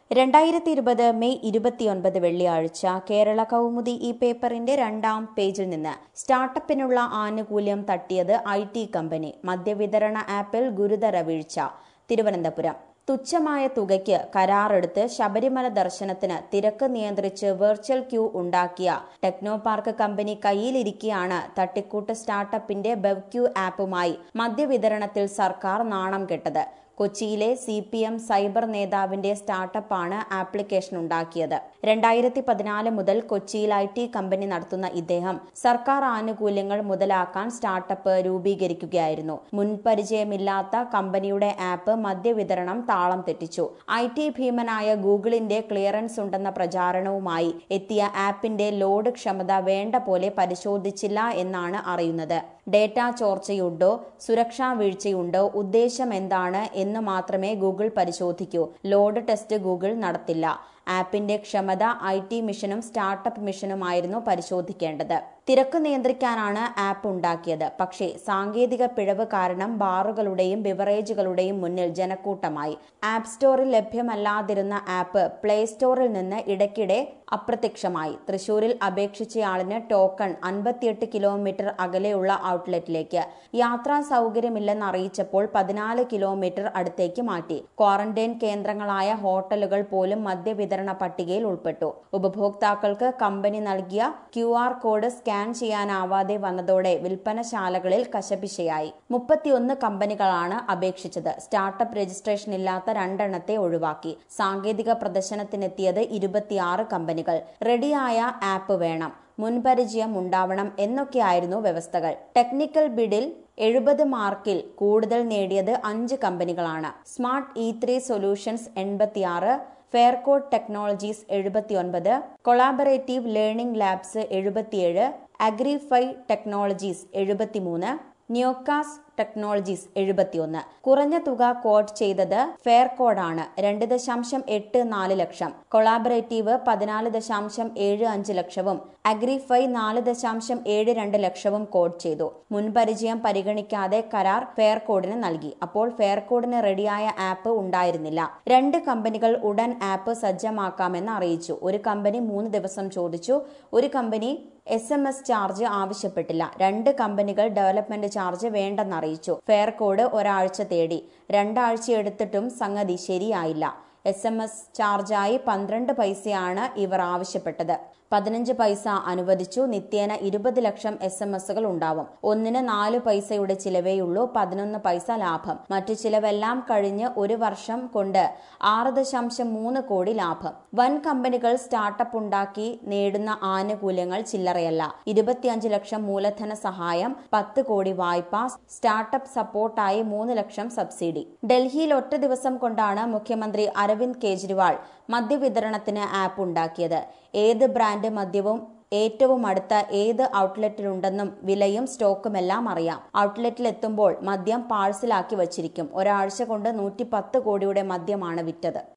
രണ്ടായിരത്തി ഇരുപത് മെയ് ഇരുപത്തിയൊൻപത് വെള്ളിയാഴ്ച കേരള കൗമുദി ഈ പേപ്പറിന്റെ രണ്ടാം പേജിൽ നിന്ന് സ്റ്റാർട്ടപ്പിനുള്ള ആനുകൂല്യം തട്ടിയത് ഐ ടി കമ്പനി മദ്യവിതരണ ആപ്പിൽ ഗുരുതര വീഴ്ച തിരുവനന്തപുരം തുച്ഛമായ തുകയ്ക്ക് കരാറെടുത്ത് ശബരിമല ദർശനത്തിന് തിരക്ക് നിയന്ത്രിച്ച് വെർച്വൽ ക്യൂ ഉണ്ടാക്കിയ ടെക്നോ പാർക്ക് കമ്പനി കയ്യിലിരിക്കെയാണ് തട്ടിക്കൂട്ട് സ്റ്റാർട്ടപ്പിന്റെ ബെവ്ക്യൂ ആപ്പുമായി മദ്യവിതരണത്തിൽ സർക്കാർ നാണം കെട്ടത് കൊച്ചിയിലെ സി പി എം സൈബർ നേതാവിന്റെ സ്റ്റാർട്ടപ്പാണ് ആപ്ലിക്കേഷൻ ഉണ്ടാക്കിയത് രണ്ടായിരത്തി പതിനാല് മുതൽ കൊച്ചിയിൽ ഐ ടി കമ്പനി നടത്തുന്ന ഇദ്ദേഹം സർക്കാർ ആനുകൂല്യങ്ങൾ മുതലാക്കാൻ സ്റ്റാർട്ടപ്പ് രൂപീകരിക്കുകയായിരുന്നു മുൻപരിചയമില്ലാത്ത കമ്പനിയുടെ ആപ്പ് മദ്യവിതരണം താളം തെറ്റിച്ചു ഐ ടി ഭീമനായ ഗൂഗിളിന്റെ ക്ലിയറൻസ് ഉണ്ടെന്ന പ്രചാരണവുമായി എത്തിയ ആപ്പിന്റെ ലോഡ് ക്ഷമത വേണ്ട പോലെ പരിശോധിച്ചില്ല എന്നാണ് അറിയുന്നത് ഡേറ്റ ചോർച്ചയുണ്ടോ സുരക്ഷാ വീഴ്ചയുണ്ടോ ഉദ്ദേശം എന്താണ് എന്ന് മാത്രമേ ഗൂഗിൾ പരിശോധിക്കൂ ലോഡ് ടെസ്റ്റ് ഗൂഗിൾ നടത്തില്ല ആപ്പിന്റെ ക്ഷമത ഐ ടി മിഷനും സ്റ്റാർട്ടപ്പ് മിഷനുമായിരുന്നു പരിശോധിക്കേണ്ടത് തിരക്ക് നിയന്ത്രിക്കാനാണ് ആപ്പ് ഉണ്ടാക്കിയത് പക്ഷേ സാങ്കേതിക പിഴവ് കാരണം ബാറുകളുടെയും ബിവറേജുകളുടെയും മുന്നിൽ ജനക്കൂട്ടമായി ആപ്പ് സ്റ്റോറിൽ ലഭ്യമല്ലാതിരുന്ന ആപ്പ് പ്ലേ സ്റ്റോറിൽ നിന്ന് ഇടയ്ക്കിടെ അപ്രത്യക്ഷമായി തൃശൂരിൽ അപേക്ഷിച്ചയാളിന് ടോക്കൺ അൻപത്തിയെട്ട് കിലോമീറ്റർ അകലെയുള്ള ഔട്ട്ലെറ്റിലേക്ക് യാത്രാ സൗകര്യമില്ലെന്ന് അറിയിച്ചപ്പോൾ പതിനാല് കിലോമീറ്റർ അടുത്തേക്ക് മാറ്റി ക്വാറന്റൈൻ കേന്ദ്രങ്ങളായ ഹോട്ടലുകൾ പോലും മദ്യവിതരണ പട്ടികയിൽ ഉൾപ്പെട്ടു ഉപഭോക്താക്കൾക്ക് കമ്പനി നൽകിയ ക്യു ആർ കോഡ് സ്കാൻ ചെയ്യാനാവാതെ വന്നതോടെ വിൽപ്പനശാലകളിൽ കശപിശയായി മുപ്പത്തിയൊന്ന് കമ്പനികളാണ് അപേക്ഷിച്ചത് സ്റ്റാർട്ടപ്പ് രജിസ്ട്രേഷൻ ഇല്ലാത്ത രണ്ടെണ്ണത്തെ ഒഴിവാക്കി സാങ്കേതിക പ്രദർശനത്തിനെത്തിയത് ഇരുപത്തിയാറ് കമ്പനികൾ റെഡിയായ ആപ്പ് വേണം മുൻപരിചയം ഉണ്ടാവണം എന്നൊക്കെയായിരുന്നു വ്യവസ്ഥകൾ ടെക്നിക്കൽ ബിഡിൽ എഴുപത് മാർക്കിൽ കൂടുതൽ നേടിയത് അഞ്ച് കമ്പനികളാണ് സ്മാർട്ട് ഇ ത്രീ സൊല്യൂഷൻസ് എൺപത്തിയാറ് ഫെയർകോഡ് ടെക്നോളജീസ് എഴുപത്തിയൊൻപത് കൊളാബറേറ്റീവ് ലേണിംഗ് ലാബ്സ് എഴുപത്തിയേഴ് അഗ്രിഫൈ ടെക്നോളജീസ് എഴുപത്തിമൂന്ന് ന്യോക്കാസ് ടെക്നോളജീസ് എഴുപത്തിയൊന്ന് കുറഞ്ഞ തുക കോഡ് ചെയ്തത് ഫെയർ കോഡാണ് രണ്ട് ദശാംശം എട്ട് നാല് ലക്ഷം കൊളാബറേറ്റീവ് പതിനാല് ദശാംശം ഏഴ് അഞ്ച് ലക്ഷവും അഗ്രിഫൈ നാല് ദശാംശം ഏഴ് രണ്ട് ലക്ഷവും കോഡ് ചെയ്തു മുൻപരിചയം പരിഗണിക്കാതെ കരാർ ഫെയർ കോഡിന് നൽകി അപ്പോൾ ഫെയർ കോഡിന് റെഡിയായ ആപ്പ് ഉണ്ടായിരുന്നില്ല രണ്ട് കമ്പനികൾ ഉടൻ ആപ്പ് സജ്ജമാക്കാമെന്ന് അറിയിച്ചു ഒരു കമ്പനി മൂന്ന് ദിവസം ചോദിച്ചു ഒരു company S M S charge ആവശ്യപ്പെട്ടില്ല രണ്ട് കമ്പനികൾ ഡെവലപ്മെന്റ് ചാർജ് വേണ്ടെന്ന് അറിയിച്ചു ഫെയർ കോഡ് ഒരാഴ്ച തേടി രണ്ടാഴ്ച എടുത്തിട്ടും സംഗതി ശരിയായില്ല എസ് എം എസ് ചാർജായി പന്ത്രണ്ട് പൈസയാണ് ഇവർ ആവശ്യപ്പെട്ടത് പതിനഞ്ച് പൈസ അനുവദിച്ചു നിത്യേന ഇരുപത് ലക്ഷം എസ് എം എസുകൾ ഉണ്ടാവും ഒന്നിന് നാല് പൈസയുടെ ചിലവേയുള്ളൂ പതിനൊന്ന് പൈസ ലാഭം മറ്റു ചിലവെല്ലാം കഴിഞ്ഞ് ഒരു വർഷം കൊണ്ട് ആറ് ദശാംശം മൂന്ന് കോടി ലാഭം വൻ കമ്പനികൾ സ്റ്റാർട്ടപ്പ് ഉണ്ടാക്കി നേടുന്ന ആനുകൂല്യങ്ങൾ ചില്ലറയല്ല ഇരുപത്തിയഞ്ച് ലക്ഷം മൂലധന സഹായം പത്ത് കോടി വായ്പ സ്റ്റാർട്ടപ്പ് സപ്പോർട്ടായി മൂന്ന് ലക്ഷം സബ്സിഡി ഡൽഹിയിൽ ഒറ്റ ദിവസം കൊണ്ടാണ് മുഖ്യമന്ത്രി അരവിന്ദ് കെജ്രിവാൾ മദ്യവിതരണത്തിന് ആപ്പ് ഉണ്ടാക്കിയത് ഏത് ബ്രാൻഡ് മദ്യവും ഏറ്റവും അടുത്ത ഏത് ഔട്ട്ലെറ്റിലുണ്ടെന്നും വിലയും സ്റ്റോക്കുമെല്ലാം അറിയാം ഔട്ട്ലെറ്റിൽ എത്തുമ്പോൾ മദ്യം പാഴ്സലാക്കി വച്ചിരിക്കും ഒരാഴ്ച കൊണ്ട് നൂറ്റി പത്ത് കോടിയുടെ മദ്യമാണ് വിറ്റത്